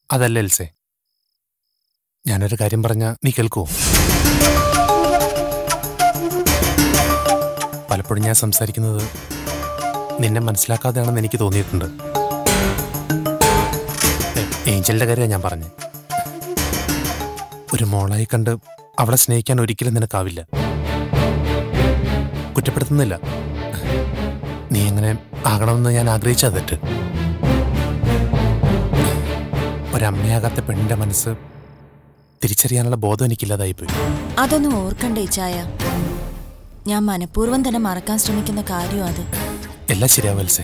അതല്ല എൽസേ ഞാനൊരു കാര്യം പറഞ്ഞ നീ കേൾക്കുമോ പലപ്പോഴും ഞാൻ സംസാരിക്കുന്നത് നിന്നെ മനസ്സിലാക്കാതെയാണെന്ന് എനിക്ക് തോന്നിയിട്ടുണ്ട് ഏ- ഏഞ്ചലിന്റെ കാര്യമാണ് ഞാൻ പറഞ്ഞത് ഒരു മോളായി കണ്ട് അവളെ സ്നേഹിക്കാൻ ഒരിക്കലും നിനക്കാവില്ല കുറ്റപ്പെടുത്തുന്നില്ല നീ എങ്ങനെ ആകണമെന്ന് ഞാൻ ആഗ്രഹിച്ചാ തെറ്റ് ഒരമ്മയാകാത്ത പെണ്ണിന്റെ മനസ്സ് തിരിച്ചറിയാനുള്ള ബോധം എനിക്കില്ലാതായിപ്പോയി അതൊന്നും ഓർക്കണ്ടേ ചായ ഞാൻ മനഃപൂർവ്വം തന്നെ മറക്കാൻ ശ്രമിക്കുന്ന കാര്യം അത് എല്ലാം ശരിയാവൽസേ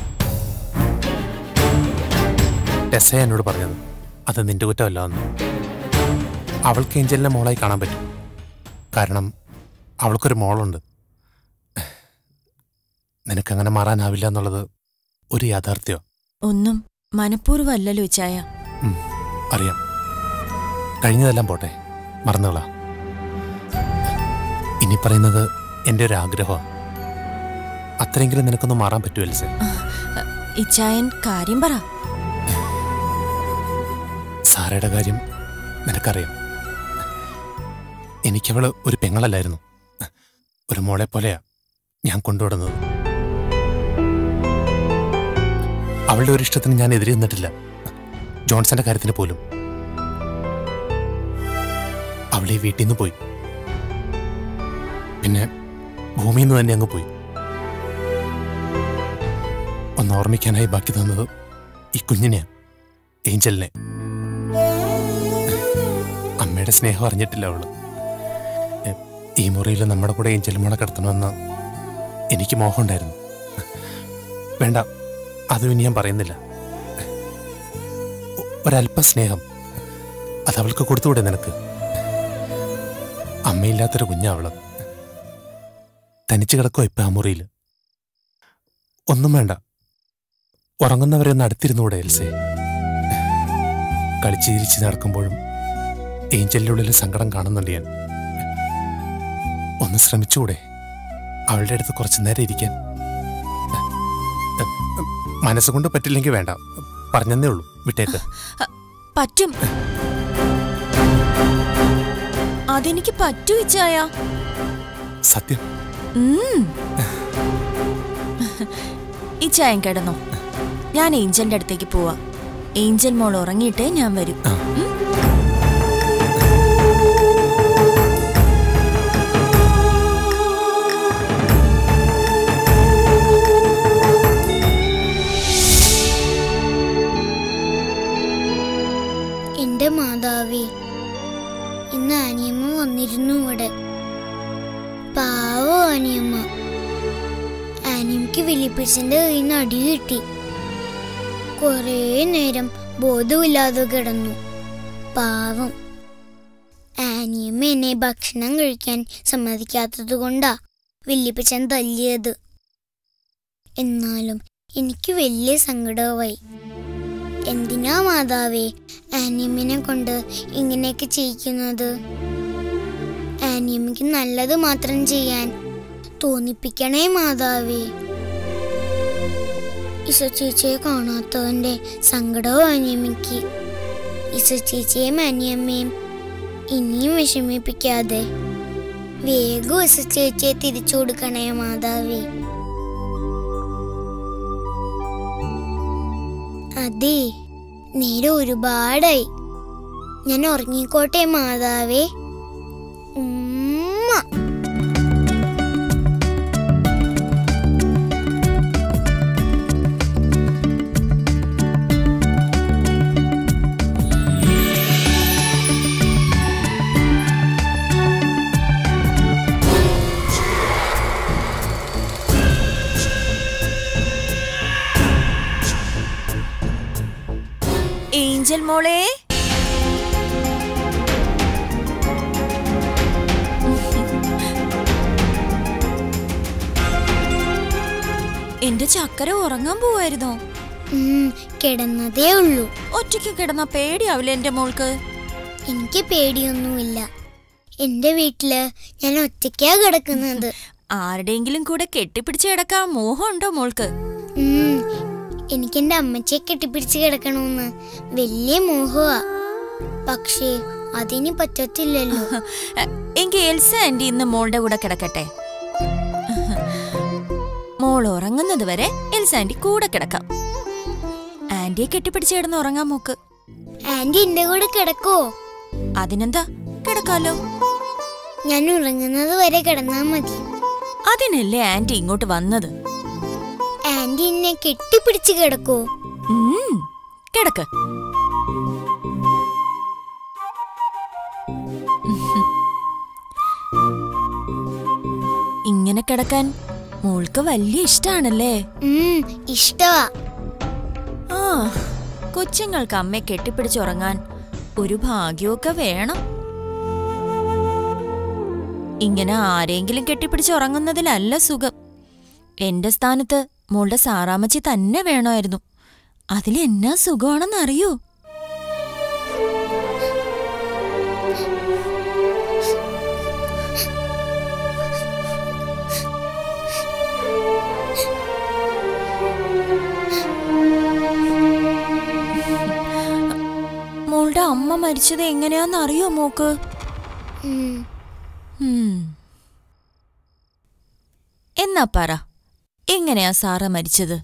ടെസ്സ എന്നോട് പറഞ്ഞത് അത് നിന്റെ കുറ്റമല്ല എന്ന് അവൾക്ക് ഏഞ്ചലിനെ മോളായി കാണാൻ പറ്റും കാരണം അവൾക്കൊരു മോളുണ്ട് നിനക്കങ്ങനെ മാറാനാവില്ല എന്നുള്ളത് ഒരു യാഥാർത്ഥ്യം ഒന്നും മനഃപൂർവ്വം അല്ലല്ലോ ചായ ഉം, അറിയാം കഴിഞ്ഞതെല്ലാം പോട്ടെ മറന്നുകളാ ഇനി പറയുന്നത് എൻ്റെ ഒരു ആഗ്രഹമാണ് അത്രയെങ്കിലും നിനക്കൊന്ന് മാറാൻ പറ്റുമല്ലേ ഇച്ചായൻ കാര്യം പറ സാറയുടെ കാര്യം നിനക്കറിയാം എനിക്കവള് ഒരു പെങ്ങളല്ലായിരുന്നു ഒരു മോളെ പോലെയാ ഞാൻ കൊണ്ടുവിടുന്നത് അവളുടെ ഒരു ഇഷ്ടത്തിന് ഞാൻ എതിരെ നിന്നിട്ടില്ല ജോൺസന്റെ കാര്യത്തിന് പോലും അവളെ വീട്ടിൽ നിന്ന് പോയി പിന്നെ ഭൂമിയിൽ നിന്ന് തന്നെ അങ്ങ് പോയി ഒന്ന് ഓർമ്മിക്കാനായി ബാക്കി തന്നത് ഈ കുഞ്ഞിനെയാ ഏഞ്ചലിനെ അമ്മയുടെ സ്നേഹം അറിഞ്ഞിട്ടില്ല അവള് എ, ഈ മുറിയിൽ നമ്മുടെ കൂടെ ഏഞ്ചൽ മോളെ കിടത്തണമെന്ന് എനിക്ക് മോഹമുണ്ടായിരുന്നു വേണ്ട അതും ഇനി ഞാൻ പറയുന്നില്ല ഒ- ഒരല്പ സ്നേഹം അത് അവൾക്ക് കൊടുത്തുകൂടെ നിനക്ക് അമ്മയില്ലാത്തൊരു കുഞ്ഞാ അവള് തനിച്ച് കിടക്കോ ഇപ്പൊ ആ മുറിയിൽ ഒന്നും വേണ്ട ഉറങ്ങുന്നവരെ ഒന്ന് അടുത്തിരുന്നുകൂടെ എൽസേ കളിച്ച് ചിരിച്ച് നടക്കുമ്പോഴും ഏഞ്ചലിൻ്റെ ഉള്ളിൽ സങ്കടം കാണുന്നുണ്ട് ഞാൻ ഒന്ന് ശ്രമിച്ചുകൂടെ അവളുടെ അടുത്ത് കുറച്ചു നേരം ഇരിക്കാൻ മനസ്സുകൊണ്ട് പറ്റില്ലെങ്കിൽ വേണ്ട പറഞ്ഞതേ ഉള്ളൂ വിട്ടേക്ക് പറ്റും അതെനിക്ക് പറ്റൂ ഇച്ചായ സത്യം ഉം. ഇച്ചായൻ കിടന്നോ ഞാൻ ഏഞ്ചലിന്റെ അടുത്തേക്ക് പോവാ ഏഞ്ചൽ മോൾ ഉറങ്ങിയിട്ടേ ഞാൻ വരൂ ആ. ഉം? എന്റെ മാതാവേ ഇന്ന് അനിയമ്മ വന്നിരുന്നു ഇവിടെ പാവോ അനിയമ്മ അനിയമ്മക്ക് വിളിപ്പിച്ചന്റെ കയ്യിൽ നിന്ന് അടി കിട്ടി കുറേ നേരം ബോധമില്ലാതെ കിടന്നു പാവം ആനിയമ്മ എന്നെ ഭക്ഷണം കഴിക്കാൻ സമ്മതിക്കാത്തത് കൊണ്ടാ വില്ലിപ്പിച്ചൻ തല്ലിയത് എന്നാലും എനിക്ക് വലിയ സങ്കടമായി എന്തിനാ മാതാവേ ആനിയമ്മിനെ കൊണ്ട് ഇങ്ങനെയൊക്കെ ചെയ്യിക്കുന്നത് ആനിയമ്മയ്ക്ക് നല്ലത് മാത്രം ചെയ്യാൻ തോന്നിപ്പിക്കണേ മാതാവേ ഇസ ചേച്ചിയെ കാണാത്തവന്റെ സങ്കടവും അനിയമ്മയ്ക്ക് ഇസ ചേച്ചിയെയും അനിയമ്മയും ഇനിയും വിഷമിപ്പിക്കാതെ വേഗം ഇസ ചേച്ചിയെ തിരിച്ചു കൊടുക്കണേ മാതാവേ അതെ നേരെ ഒരുപാടായി ഞാൻ ഉറങ്ങിക്കോട്ടെ മാതാവേ ഉമ്മ ഏഞ്ചൽ മോളെ എന്റെ ചക്കര ഉറങ്ങാൻ പോവായിരുന്നോ ഉം, കിടന്നതേ ഉള്ളൂ ഒറ്റയ്ക്ക് കിടന്ന പേടിയാവില്ല എന്റെ മോൾക്ക് എനിക്ക് പേടിയൊന്നുമില്ല എന്റെ വീട്ടില് ഞാൻ ഒറ്റയ്ക്കാ കിടക്കുന്നത് ആരുടെയെങ്കിലും കൂടെ കെട്ടിപ്പിടിച്ച് കിടക്കാൻ മോഹമുണ്ടോ മോൾക്ക് ഉം, എനിക്ക് എൻ്റെ അമ്മച്ചിയെ കെട്ടിപ്പിടിച്ച് കിടക്കണമെന്ന് വലിയ മോഹമാ പക്ഷേ അതിന് പറ്റത്തില്ലല്ലോ എങ്കിൽ എൽസ ആന്റി ഇന്ന് മോളുടെ കൂടെ കിടക്കട്ടെ മോൾ ഉറങ്ങുന്നത് വരെ എൽസ ആന്റി കൂടെ കിടക്കാം ആന്റിയെ കെട്ടിപ്പിടിച്ച് കിടന്ന് ഉറങ്ങാൻ മോക്ക് ആന്റി എന്റെ കൂടെ കിടക്കോ അതിനെന്താ കിടക്കാലോ ഞാൻ ഉറങ്ങുന്നത് വരെ കിടന്നാ മതി അതിനല്ലേ ആന്റി ഇങ്ങോട്ട് വന്നത് ആന്റി എന്നെ കെട്ടിപ്പിടിച്ച് കിടക്കോ ഉം, കിടക്ക് ഇങ്ങനെ കിടക്കാൻ മോൾക്ക് വലിയ ഇഷ്ടാണല്ലേ ഉം ഇഷ്ടവാ ആ കൊച്ചുങ്ങൾക്ക് അമ്മയെ കെട്ടിപ്പിടിച്ചുറങ്ങാൻ ഒരു ഭാഗ്യമൊക്കെ വേണം ഇങ്ങനെ ആരെങ്കിലും കെട്ടിപ്പിടിച്ചുറങ്ങുന്നതിലല്ല സുഖം എന്റെ സ്ഥാനത്ത് മോളുടെ സാറാമ്മച്ചി തന്നെ വേണമായിരുന്നു അതിലെന്നാ സുഖമാണെന്നറിയോ മോളുടെ അമ്മ മരിച്ചത് എങ്ങനെയാന്നറിയോ മോക്ക് ഉം. ഉം. എന്നാ പറ എങ്ങനെയാ സാറ മരിച്ചത്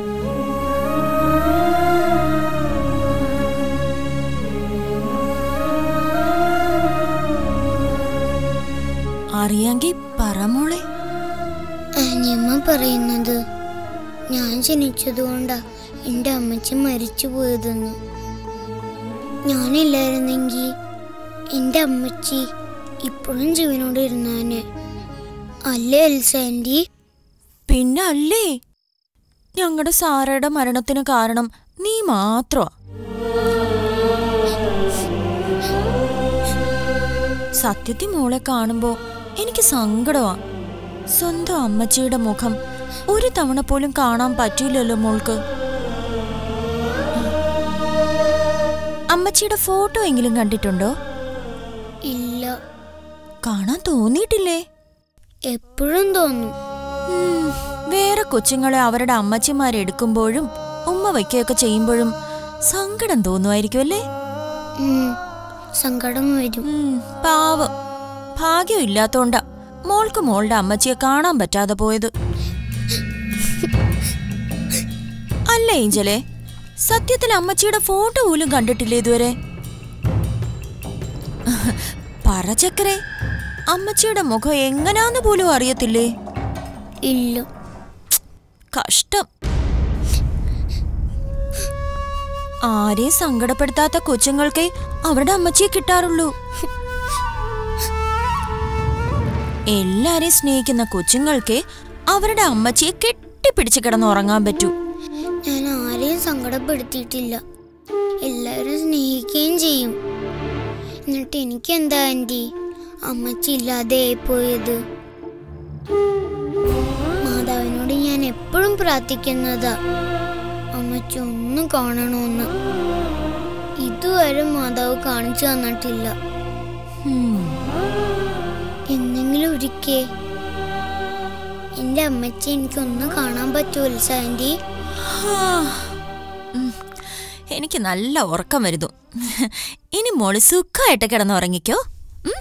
അറിയാങ്കി പറ മോളെ അനിയമ്മ പറയുന്നത് ഞാൻ ജനിച്ചതുകൊണ്ടാ എൻ്റെ അമ്മച്ചി മരിച്ചു പോയതെന്ന് ഞാനില്ലായിരുന്നെങ്കിൽ എൻ്റെ അമ്മച്ചി ഇപ്പോഴും ജീവനോട് ഇരുന്നാനെ അല്ലേ എൽസ ആൻറ്റി പിന്നെ അല്ലേ ഞങ്ങളുടെ സാറയുടെ മരണത്തിന് കാരണം നീ മാത്രമാ സത്യത്തിൽ മോളെ കാണുമ്പോ എനിക്ക് സങ്കടമാ സ്വന്തം അമ്മച്ചിയുടെ മുഖം ഒരു തവണ പോലും കാണാൻ പറ്റില്ലല്ലോ മോൾക്ക് അമ്മച്ചിയുടെ ഫോട്ടോ എങ്കിലും കണ്ടിട്ടുണ്ടോ ഇല്ല കാണാൻ തോന്നിയിട്ടില്ലേ എപ്പോഴും തോന്നും ഉം, വേറെ കൊച്ചുങ്ങളെ അവരുടെ അമ്മച്ചിമാരെ എടുക്കുമ്പോഴും ഉമ്മ വയ്ക്കുകയൊക്കെ ചെയ്യുമ്പോഴും സങ്കടം തോന്നുമായിരിക്കും അല്ലേ ഉം, സങ്കടം വരും ഉം, പാവം ഭാഗ്യം ഇല്ലാത്തോണ്ടാ മോൾക്ക് മോളുടെ അമ്മച്ചിയെ കാണാൻ പറ്റാതെ പോയത് അല്ല ഏഞ്ചലെ സത്യത്തിൽ അമ്മച്ചിയുടെ ഫോട്ടോ പോലും കണ്ടിട്ടില്ലേ ഇതുവരെ പറ ചക്കരെ അമ്മച്ചിയുടെ മുഖം എങ്ങനാന്ന് പോലും അറിയത്തില്ലേ ഇല്ല കഷ്ടം ആരെയും സങ്കടപ്പെടുത്താത്ത കൊച്ചുങ്ങൾക്കേ അവരുടെ അമ്മച്ചിയെ കിട്ടാറുള്ളൂ എല്ലാരെയും സ്നേഹിക്കുന്ന കൊച്ചുങ്ങൾക്കേ അവരുടെ അമ്മച്ചിയെ കെട്ടിപ്പിടിച്ച് കിടന്നുറങ്ങാൻ പറ്റൂ ഞാൻ ആരെയും സങ്കടപ്പെടുത്തിയിട്ടില്ല എല്ലാവരും സ്നേഹിക്കുകയും ചെയ്യും എന്നിട്ട് എനിക്ക് എന്താ ആൻറ്റി അമ്മച്ചി ഇല്ലാതെ പോയത് മാതാവിനോട് ഞാൻ എപ്പോഴും പ്രാർത്ഥിക്കുന്നതാ അമ്മച്ചി ഒന്ന് കാണണമെന്ന് ഇതുവരെ മാതാവ് കാണിച്ചു തന്നിട്ടില്ല ഉം. എന്തെങ്കിലും ഒരിക്കേ എൻ്റെ അമ്മച്ചി എനിക്കൊന്ന് കാണാൻ പറ്റുമല്ലോ ആൻറ്റി ഹാ. ഉം. എനിക്ക് നല്ല ഉറക്കം വരുന്നു ഇനി മോള് സുഖമായിട്ട് കിടന്നുറങ്ങിക്കോ ഉം?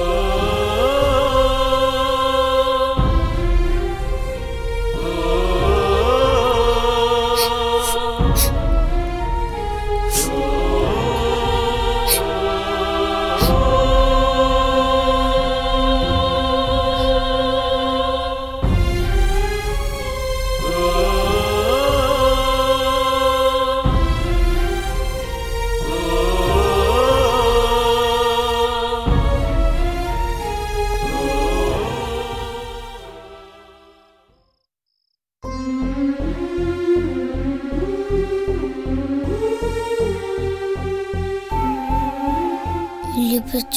വല്യപ്പച്ച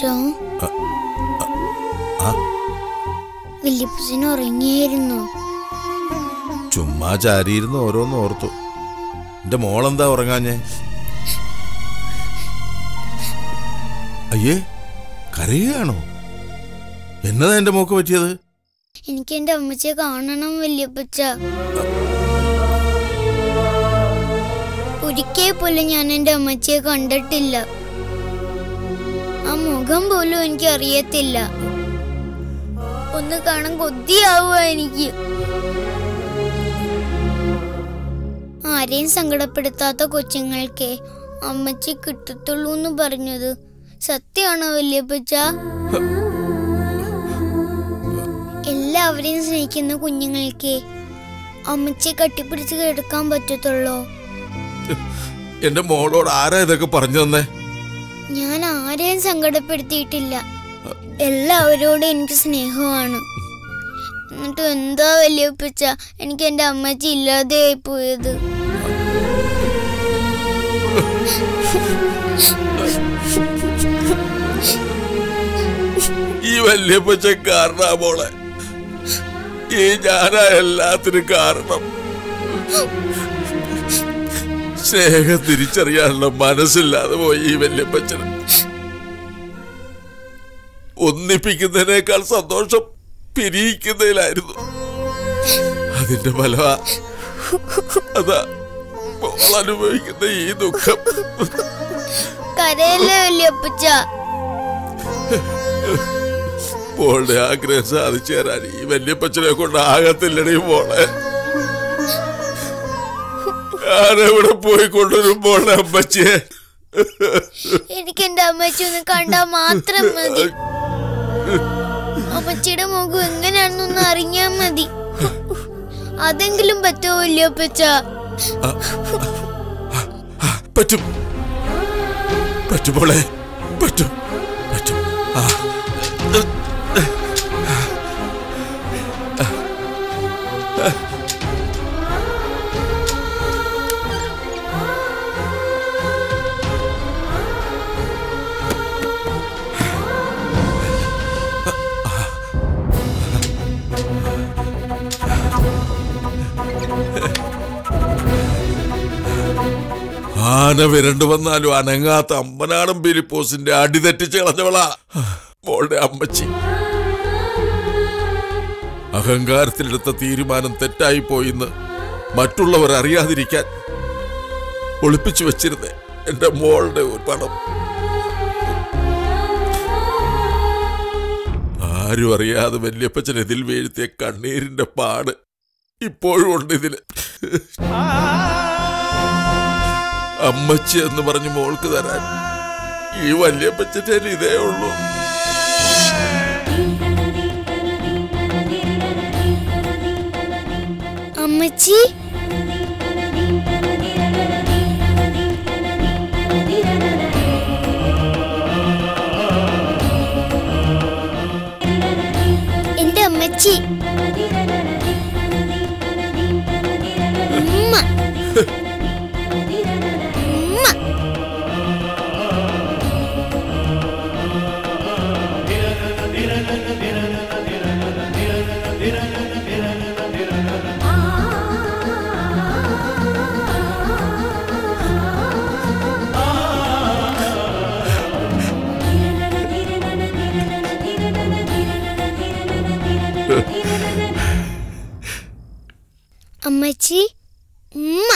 ആ വല്യപ്പച്ചൻ ഉറങ്ങിയായിരുന്നോ ചുമ്മാ ചാരിയിരുന്ന് ഓരോന്ന് ഓർത്തു എന്റെ മോളെന്താ ഉറങ്ങാഞ്ഞേ അയ്യേ കരയുകയാണോ എന്നതാ എന്റെ മോക്ക് പറ്റിയത് എനിക്ക് എന്റെ അമ്മച്ചിയെ കാണണം വല്യപ്പച്ച ഒരിക്കൽ പോലും ഞാൻ എൻ്റെ അമ്മച്ചിയെ കണ്ടിട്ടില്ല ആ മുഖം പോലും എനിക്ക് അറിയത്തില്ല ഒന്ന് കാണാൻ കൊതിയാവുക എനിക്ക് ആരെയും സങ്കടപ്പെടുത്താത്ത കൊച്ചുങ്ങൾക്ക് അമ്മച്ചി കിട്ടത്തുള്ളൂ എന്ന് പറഞ്ഞത് സത്യമാണോ വല്യപ്പച്ച എല്ലാവരെയും സ്നേഹിക്കുന്ന കുഞ്ഞുങ്ങൾക്ക് അമ്മച്ചിയെ കട്ടിപ്പിടിച്ച് കിടക്കാൻ പറ്റത്തുള്ളൂ എന്റെ മോളോട് ആരാ ഇതൊക്കെ പറഞ്ഞു തന്നെ ഞാൻ ആരെയും സങ്കടപ്പെടുത്തിയിട്ടില്ല എല്ലാവരോടും എനിക്ക് സ്നേഹമാണ് എന്നിട്ട് എന്താ വല്യപ്പച്ച എനിക്ക് എൻ്റെ അമ്മച്ചി ഇല്ലാതെ പോയത് ഈ വല്യപ്പച്ച കാരണാ മോളെ ഈ ഞാനാ എല്ലാത്തിനും കാരണം സ്നേഹം തിരിച്ചറിയാനുള്ള മനസ്സില്ലാതെ പോയി ഈ വല്യപ്പച്ചന് ഒന്നിപ്പിക്കുന്നതിനേക്കാൾ സന്തോഷം പിരിയിക്കുന്നതിലായിരുന്നു അതിന്റെ ഫലമാ അതാ മോൾ അനുഭവിക്കുന്ന ഈ ദുഃഖം കരയല്ലേ വല്യപ്പച്ച മോളുടെ ആഗ്രഹം സാധിച്ചു തരാൻ ഈ വല്യപ്പച്ചനെ കൊണ്ട് ആകത്തില്ലടി മോളെ ഞാനെവിടെ പോയി കൊണ്ടുവരും മോളെ അമ്മച്ചിയെ എനിക്ക് എൻ്റെ അമ്മച്ചി ഒന്ന് കണ്ടാൽ മാത്രം മതി അമ്മച്ചിയുടെ മുഖം എങ്ങനെയാണെന്നൊന്ന് അറിഞ്ഞാൽ മതി അതെങ്കിലും പറ്റുമോ വല്യപ്പച്ച പറ്റും പറ്റും മോളെ പറ്റും പറ്റും ആ ആന വിരണ്ടു വന്നാലും അനങ്ങാത്ത അമ്പനാടൻ ബിലിപ്പോസിന്റെ അടി തെറ്റിച്ച് കളഞ്ഞവളാ മോളുടെ അമ്മച്ചി അഹങ്കാരത്തിലെടുത്ത തീരുമാനം തെറ്റായി പോയിന്ന് മറ്റുള്ളവർ അറിയാതിരിക്കാൻ ഒളിപ്പിച്ചു വെച്ചിരുന്നേ എന്റെ മോളുടെ ഒരു പണം ആരും അറിയാതെ വല്യപ്പച്ചൻ ഇതിൽ വീഴ്ത്തിയ കണ്ണീരിന്റെ പാട് ഇപ്പോഴും ഉണ്ട് ഇതില് അമ്മച്ചി എന്ന് പറഞ്ഞ് മോൾക്ക് തരാൻ ഈ വല്യപ്പച്ചൻ്റെ ഇതേ ഉള്ളൂ അമ്മച്ചി എന്റെ അമ്മച്ചി ഉമ്മ ഉമ്മ അമ്മച്ചി ഉമ്മ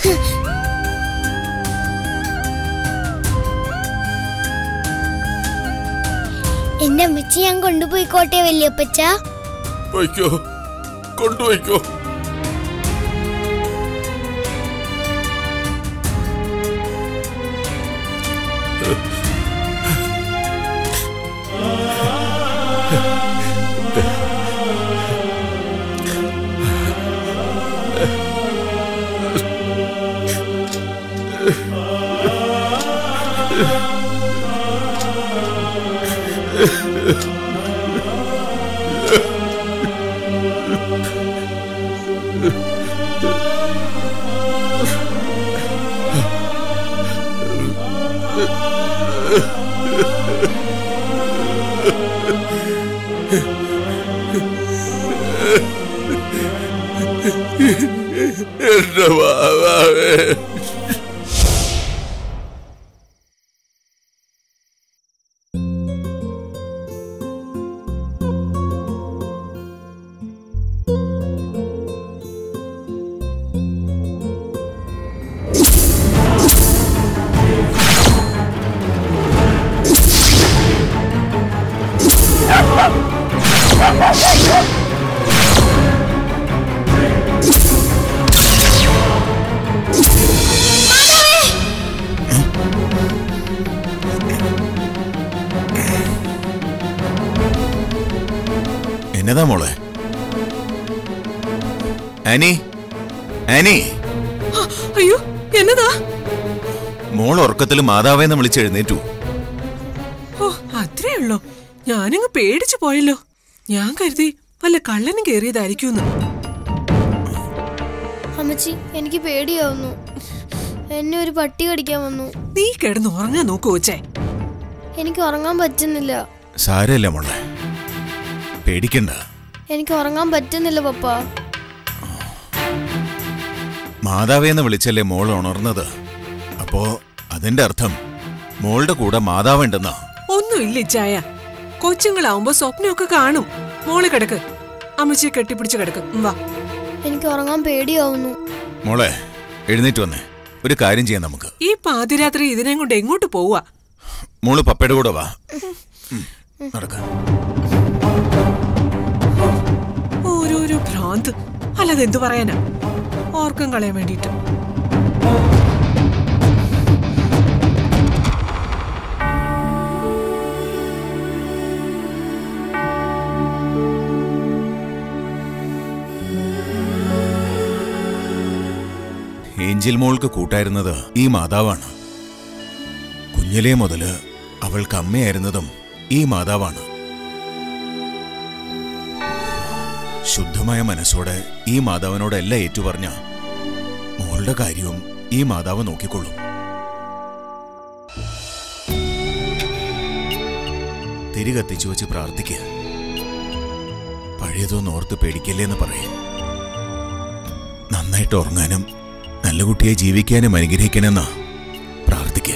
എന്റെ അമ്മച്ചി ഞാൻ കൊണ്ടുപോയിക്കോട്ടെ വല്യപ്പച്ച വയ്ക്കോ കൊണ്ടുവയ്ക്കോ എന്റെ മാതാവേ എന്നതാ മോളെ ആനി ആനി ആ, അയ്യോ എന്നതാ മോൾ ഉറക്കത്തിൽ മാതാവേന്ന് വിളിച്ച് എഴുന്നേറ്റു ഓ അത്രേ ഉള്ളോ ഞാനങ്ങ് പേടിച്ചു പോയല്ലോ ഞാൻ കരുതി വല്ല കള്ളനും കേറിയതായിരിക്കുമെന്ന് അമ്മച്ചി എനിക്ക് പേടിയാവുന്നു എന്നെ ഒരു പട്ടി കടിക്കാൻ വന്നു നീ കിടന്ന് ഉറങ്ങാൻ നോക്കു കൊച്ചേ എനിക്ക് ഉറങ്ങാൻ പറ്റുന്നില്ല സാരമില്ല മോളെ പേടിക്കണ്ട എനിക്ക് ഉറങ്ങാൻ പറ്റുന്നില്ല പപ്പ മാതാവേന്ന് വിളിച്ചല്ലേ മോൾ ഉണർന്നത് അപ്പോ അതിന്റെ അർത്ഥം മോളുടെ കൂടെ മാതാവുണ്ടെന്നാ ഒന്നുമില്ല ഇച്ചായ കൊച്ചുങ്ങളാവുമ്പോ സ്വപ്നമൊക്കെ കാണും മോള് കിടക്ക് അമ്മച്ചിയെ കെട്ടിപ്പിടിച്ച് കിടക്ക് ഉം, വാ എനിക്ക് ഉറങ്ങാൻ പേടിയാവുന്നു മോളെ എഴുന്നേറ്റ് വന്നേ ഒരു കാര്യം ചെയ്യാം നമുക്ക് ഈ പാതിരാത്രി ഇതിനെ കൊണ്ട് എങ്ങോട്ട് പോവാ മോള് പപ്പയുടെ കൂടെ വാ ഉം, നടക്ക ഓരോരോ ഭ്രാന്ത് അല്ലാതെ എന്തു പറയാനാ ഓർക്കം കളയാൻ വേണ്ടിട്ട് ഏഞ്ചൽ മോൾക്ക് കൂട്ടായിരുന്നത് ഈ മാതാവാണ് കുഞ്ഞിലേ മുതല് അവൾക്ക് അമ്മയായിരുന്നതും ഈ മാതാവാണ് ശുദ്ധമായ മനസ്സോടെ ഈ മാതാവിനോട് എല്ലാം ഏറ്റുപറഞ്ഞ മോളുടെ കാര്യവും ഈ മാതാവ് നോക്കിക്കൊള്ളും തിരി കത്തിച്ചു വെച്ച് പ്രാർത്ഥിക്കുക പഴയതൊന്നും ഓർത്ത് പേടിക്കല്ലേന്ന് പറയും നന്നായിട്ട് ഉറങ്ങാനും നല്ല കുട്ടിയെ ജീവിക്കാനും അനുഗ്രഹിക്കണമെന്നാ പ്രാർത്ഥിക്കുക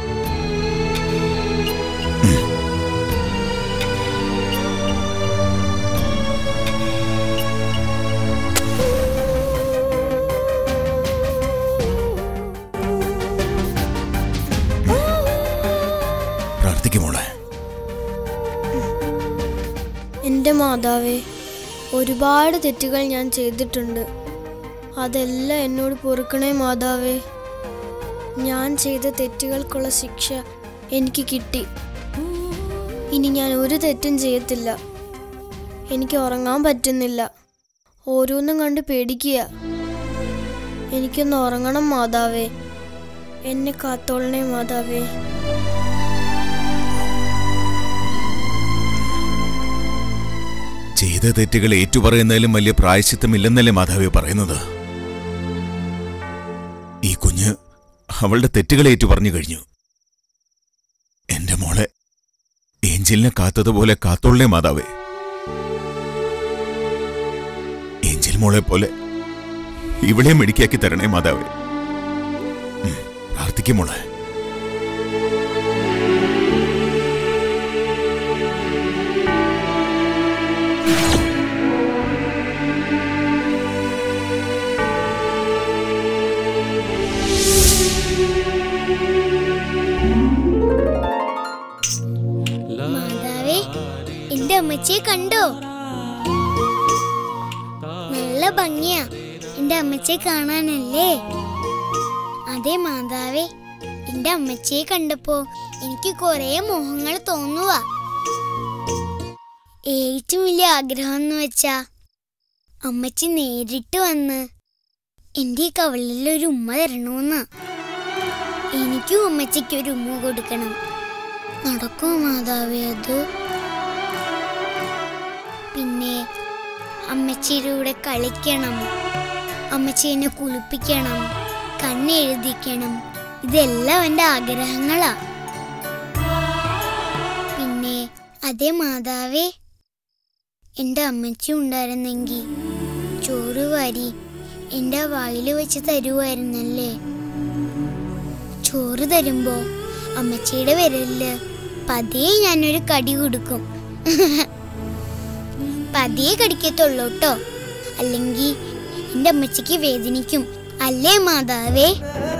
പ്രാർത്ഥിക്കും മോളെ എൻ്റെ മാതാവേ ഒരുപാട് തെറ്റുകൾ ഞാൻ ചെയ്തിട്ടുണ്ട് അതെല്ലാം എന്നോട് പൊറുക്കണേ മാതാവേ ഞാൻ ചെയ്ത തെറ്റുകൾക്കുള്ള ശിക്ഷ എനിക്ക് കിട്ടി ഇനി ഞാൻ ഒരു തെറ്റും ചെയ്യത്തില്ല എനിക്ക് ഉറങ്ങാൻ പറ്റുന്നില്ല ഓരോന്നും കണ്ട് പേടിക്കുക എനിക്കൊന്ന് ഉറങ്ങണം മാതാവേ എന്നെ കാത്തോളണേ മാതാവേ ചെയ്ത തെറ്റുകൾ ഏറ്റുപറയുന്നതിലും വലിയ പ്രായശ്ചിത്തമില്ലെന്നല്ലേ മാധവി പറയുന്നത് ഈ കുഞ്ഞ് അവളുടെ തെറ്റുകൾ ഏറ്റുപറഞ്ഞു കഴിഞ്ഞു എന്റെ മോളെ ഏഞ്ചലിനെ കാത്തതുപോലെ കാത്തോളേ മാതാവേ ഏഞ്ചൽ മോളെ പോലെ ഇവളെ മെടിക്കാക്കി തരണേ മാതാവേ ഉം, പ്രാർത്ഥിക്കും മോളെ മാതാവേ എന്റെ അമ്മച്ചിയെ കണ്ടോ നല്ല ഭംഗിയാ എന്റെ അമ്മച്ചിയെ കാണാനല്ലേ അതെ മാതാവേ എന്റെ അമ്മച്ചിയെ കണ്ടപ്പോ എനിക്ക് കൊറേ മോഹങ്ങൾ തോന്നുക ഏറ്റവും വലിയ ആഗ്രഹം എന്ന് വെച്ചാ അമ്മച്ചി നേരിട്ട് വന്ന് എന്റെ ഈ കവളിൽ ഒരു ഉമ്മ തരണമെന്നാ എനിക്കും അമ്മച്ചിക്ക് ഒരു ഉമ്മ കൊടുക്കണം നടക്കോ മാതാവേ അത് പിന്നെ അമ്മച്ചിയുടെ കൂടെ കളിക്കണം അമ്മച്ചി എന്നെ കുളിപ്പിക്കണം കണ്ണെഴുതിക്കണം ഇതെല്ലാം എൻ്റെ ആഗ്രഹങ്ങളാ പിന്നെ അതേ മാതാവേ എൻ്റെ അമ്മച്ചി ഉണ്ടായിരുന്നെങ്കിൽ ചോറ് വാരി എൻ്റെ വായിൽ വെച്ച് തരുമായിരുന്നല്ലേ ചോറ് തരുമ്പോ അമ്മച്ചിയുടെ വിരലില് പതിയെ ഞാനൊരു കടി കൊടുക്കും പതിയെ കടിക്കത്തുള്ളൂ കേട്ടോ അല്ലെങ്കിൽ എൻ്റെ അമ്മച്ചിക്ക് വേദനിക്കും അല്ലേ മാതാവേ